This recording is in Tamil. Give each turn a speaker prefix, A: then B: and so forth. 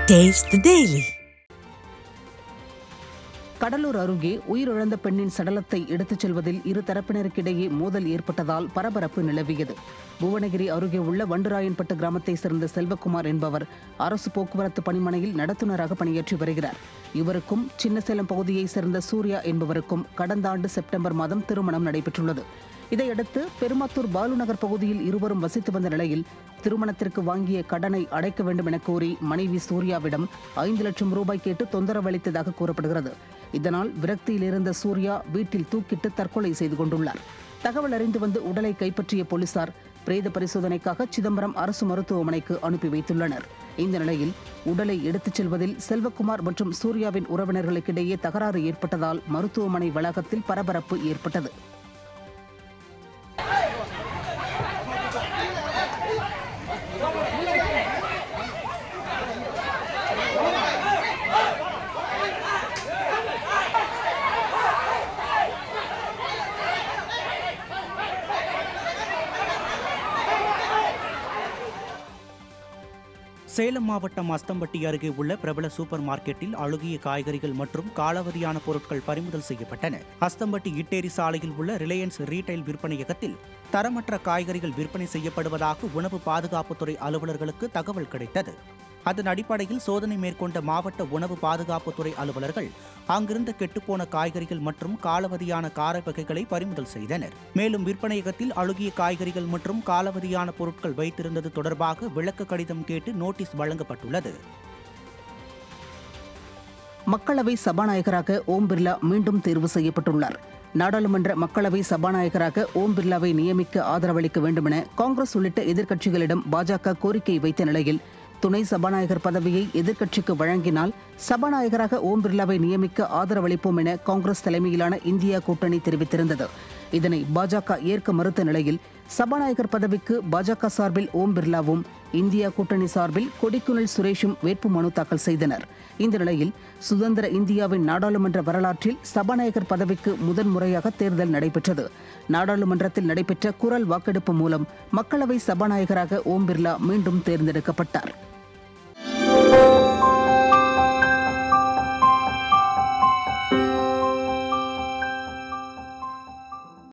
A: Taste the Daily.
B: கடலூர் அருகே உயிரிழந்த பெண்ணின் சடலத்தை எடுத்துச் செல்வதில் இரு தரப்பினருக்கிடையே மோதல் ஏற்பட்டதால் பரபரப்பு நிலவியது புவனகிரி அருகே உள்ள வண்டுராயன்பட்டு கிராமத்தைச் சேர்ந்த செல்வகுமார் என்பவர் அரசு போக்குவரத்து பணிமனையில் நடத்துனராக பணியாற்றி வருகிறார் இவருக்கும் சின்னசேலம் பகுதியைச் சேர்ந்த சூர்யா என்பவருக்கும் கடந்த ஆண்டு செப்டம்பர் மாதம் திருமணம் நடைபெற்றுள்ளது இதையடுத்து பெருமாத்தூர் பாலுநகர் பகுதியில் இருவரும் வசித்து வந்த நிலையில் திருமணத்திற்கு வாங்கிய கடனை அடைக்க வேண்டும் என கோரி மனைவி சூர்யாவிடம் ஐந்து லட்சம் ரூபாய் கேட்டு தொந்தரவு அளித்ததாக கூறப்படுகிறது இதனால் விரக்தியில் இருந்த சூர்யா வீட்டில் தூக்கிட்டு தற்கொலை செய்து கொண்டுள்ளார் தகவல் அறிந்து வந்து உடலை கைப்பற்றிய போலீசார் பிரேத பரிசோதனைக்காக சிதம்பரம் அரசு மருத்துவமனைக்கு அனுப்பி வைத்துள்ளனர் இந்த நிலையில் உடலை எடுத்துச் செல்வதில் செல்வகுமார் மற்றும் சூர்யாவின் உறவினர்களுக்கிடையே தகராறு ஏற்பட்டதால் மருத்துவமனை வளாகத்தில் பரபரப்பு ஏற்பட்டது
C: சேலம் மாவட்டம் அஸ்தம்பட்டி அருகே உள்ள பிரபல சூப்பர் மார்க்கெட்டில் அழுகிய காய்கறிகள் மற்றும் காலாவதியான பொருட்கள் பறிமுதல் செய்யப்பட்டன அஸ்தம்பட்டி இட்டேரி சாலையில் உள்ள ரிலையன்ஸ் ரீட்டைல் விற்பனையகத்தில் தரமற்ற காய்கறிகள் விற்பனை செய்யப்படுவதாக உணவு பாதுகாப்புத்துறை அலுவலர்களுக்கு தகவல் கிடைத்தது அதன் அடிப்படையில் சோதனை மேற்கொண்ட மாவட்ட உணவு பாதுகாப்புத்துறை அலுவலர்கள் அங்கிருந்த கெட்டுப்போன காய்கறிகள் மற்றும் காலவதியான கார வகைகளை பறிமுதல் செய்தனர் மேலும் விற்பனையகத்தில் அழுகிய காய்கறிகள் மற்றும் காலவதியான பொருட்கள் வைத்திருந்தது தொடர்பாக விளக்க கடிதம் கேட்டு நோட்டீஸ் வழங்கப்பட்டுள்ளது
B: மக்களவை சபாநாயகராக ஓம் பிர்லா மீண்டும் தேர்வு செய்யப்பட்டுள்ளார் நாடாளுமன்ற மக்களவை சபாநாயகராக ஓம் பிர்லாவை நியமிக்க ஆதரவளிக்க வேண்டுமென காங்கிரஸ் உள்ளிட்ட எதிர்க்கட்சிகளிடம் பாஜக கோரிக்கை வைத்த நிலையில் துணை சபாநாயகர் பதவியை எதிர்க்கட்சிக்கு வழங்கினால் சபாநாயகராக ஓம் பிர்லாவை நியமிக்க ஆதரவளிப்போம் என காங்கிரஸ் தலைமையிலான இந்தியா கூட்டணி தெரிவித்திருந்தது இதனை பாஜக ஏற்க மறுத்த நிலையில் சபாநாயகர் பதவிக்கு பாஜக சார்பில் ஓம் பிர்லாவும் இந்தியா கூட்டணி சார்பில் கொடிக்குனில் சுரேஷும் வேட்புமனு தாக்கல் செய்தனர் இந்த நிலையில் சுதந்திர இந்தியாவின் நாடாளுமன்ற வரலாற்றில் சபாநாயகர் பதவிக்கு முதன்முறையாக தேர்தல் நடைபெற்றது நாடாளுமன்றத்தில் நடைபெற்ற குரல் வாக்கெடுப்பு மூலம் மக்களவை சபாநாயகராக ஓம் பிர்லா மீண்டும் தேர்ந்தெடுக்கப்பட்டார்